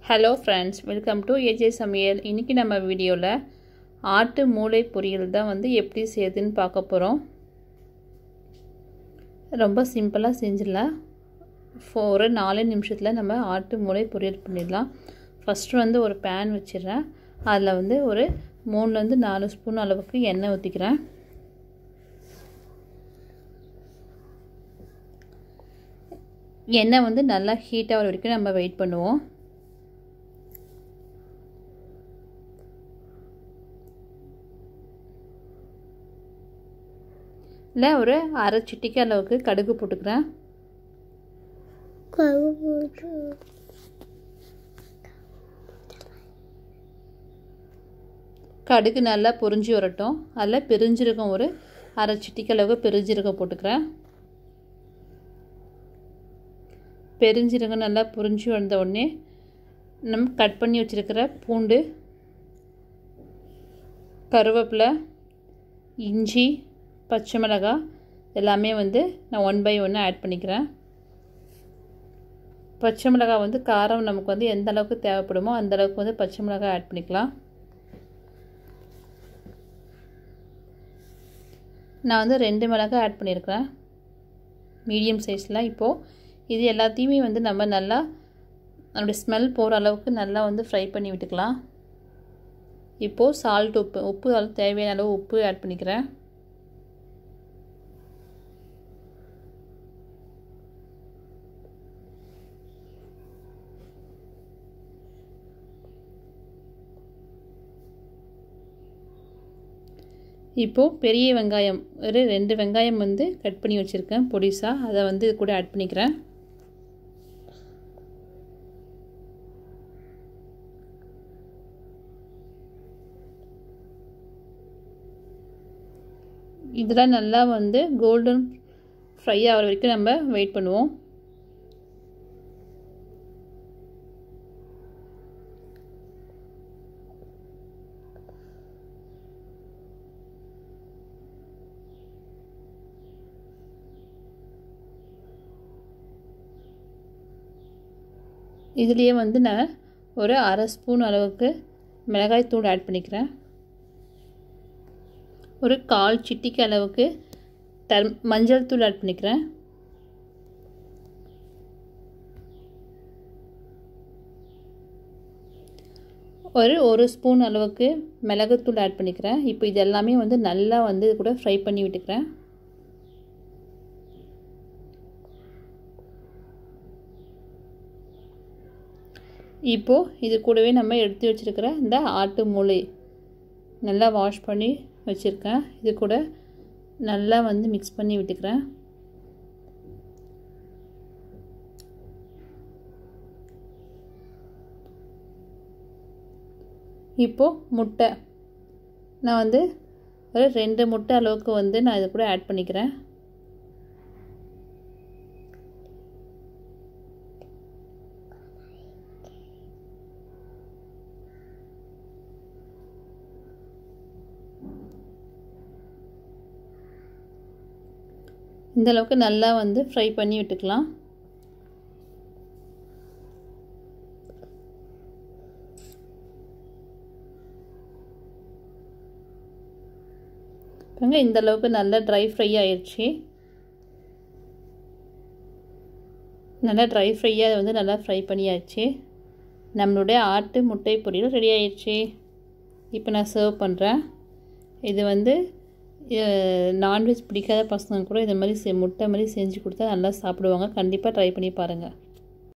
hello friends welcome to AJ சமையல் இன்றைக்கி நம்ம வீடியோவில் ஆட்டு மூளை பொரியல் தான் வந்து எப்படி செய்யுதுன்னு பார்க்க போகிறோம் ரொம்ப சிம்பிளாக செஞ்சிடலாம் ஒரு நாலு நிமிஷத்தில் நம்ம ஆட்டு மூளை பொரியல் பண்ணிடலாம் ஃபஸ்ட்டு வந்து ஒரு பேன் வச்சிடுறேன் அதில் வந்து ஒரு மூணுலேருந்து நாலு ஸ்பூன் அளவுக்கு எண்ணெய் ஊற்றிக்கிறேன் எண்ணெய் வந்து நல்லா ஹீட் ஆகிற வரைக்கும் நம்ம வெயிட் பண்ணுவோம் இல்லை ஒரு அரை சிட்டிக்கு அளவுக்கு கடுகு போட்டுக்கிறேன் கடுகு நல்லா பொரிஞ்சு வரட்டும் அதில் பெருஞ்சீரகம் ஒரு அரை சிட்டிக்கு அளவுக்கு பெருஞ்சீரகம் போட்டுக்கிறேன் பெருஞ்சீரகம் நல்லா புரிஞ்சு வந்த உடனே நம்ம கட் பண்ணி வச்சுருக்கிற பூண்டு கருவேப்பிலை இஞ்சி பச்சை மிளகாய் எல்லாமே வந்து நான் ஒன் பை ஒன்று ஆட் பண்ணிக்கிறேன் பச்சை மிளகாய் வந்து காரம் நமக்கு வந்து எந்த அளவுக்கு தேவைப்படுமோ அந்த அளவுக்கு வந்து பச்சை மிளகாய் ஆட் பண்ணிக்கலாம் நான் வந்து ரெண்டு மிளகாய் ஆட் பண்ணியிருக்கிறேன் மீடியம் சைஸில் இப்போது இது எல்லாத்தையுமே வந்து நம்ம நல்லா அதனுடைய ஸ்மெல் போகிற அளவுக்கு நல்லா வந்து ஃப்ரை பண்ணி விட்டுக்கலாம் இப்போது சால்ட் உப்பு உப்பு தேவையான அளவு உப்பு ஆட் பண்ணிக்கிறேன் இப்போது பெரிய வெங்காயம் ஒரு ரெண்டு வெங்காயம் வந்து கட் பண்ணி வச்சுருக்கேன் பொடிசாக அதை வந்து இது கூட ஆட் பண்ணிக்கிறேன் இதெல்லாம் நல்லா வந்து கோல்டன் ஃப்ரை ஆகிற வரைக்கும் நம்ம வெயிட் பண்ணுவோம் இதுலேயே வந்து நான் ஒரு அரை ஸ்பூன் அளவுக்கு மிளகாய் தூள் ஆட் பண்ணிக்கிறேன் ஒரு கால் சிட்டிக்கு அளவுக்கு டர் மஞ்சள் தூள் ஆட் பண்ணிக்கிறேன் ஒரு ஒரு ஸ்பூன் அளவுக்கு மிளகுத்தூள் ஆட் பண்ணிக்கிறேன் இப்போ இது எல்லாமே வந்து நல்லா வந்து இது கூட ஃப்ரை பண்ணி விட்டுக்கிறேன் இப்போது இது கூடவே நம்ம எடுத்து வச்சுருக்கிற இந்த ஆட்டு மூளை நல்லா வாஷ் பண்ணி வச்சுருக்கேன் இது கூட நல்லா வந்து மிக்ஸ் பண்ணி விட்டுக்கிறேன் இப்போது முட்டை நான் வந்து ஒரு ரெண்டு முட்டை அளவுக்கு வந்து நான் இது கூட ஆட் பண்ணிக்கிறேன் இந்த அளவுக்கு நல்லா வந்து ஃப்ரை பண்ணி விட்டுக்கலாம் பாருங்க இந்த அளவுக்கு நல்லா ட்ரை ஃப்ரை ஆயிடுச்சு நல்லா ட்ரை ஃப்ரையாக வந்து நல்லா ஃப்ரை பண்ணியாச்சு நம்மளுடைய ஆட்டு முட்டை பொரியல் ரெடி ஆயிடுச்சு இப்போ நான் சர்வ் பண்ணுறேன் இது வந்து நான்வெஜ் பிடிக்காத பசங்க கூட இது மாதிரி செ முட்டை மாதிரி செஞ்சு கொடுத்தா நல்லா சாப்பிடுவாங்க கண்டிப்பாக ட்ரை பண்ணி பாருங்கள்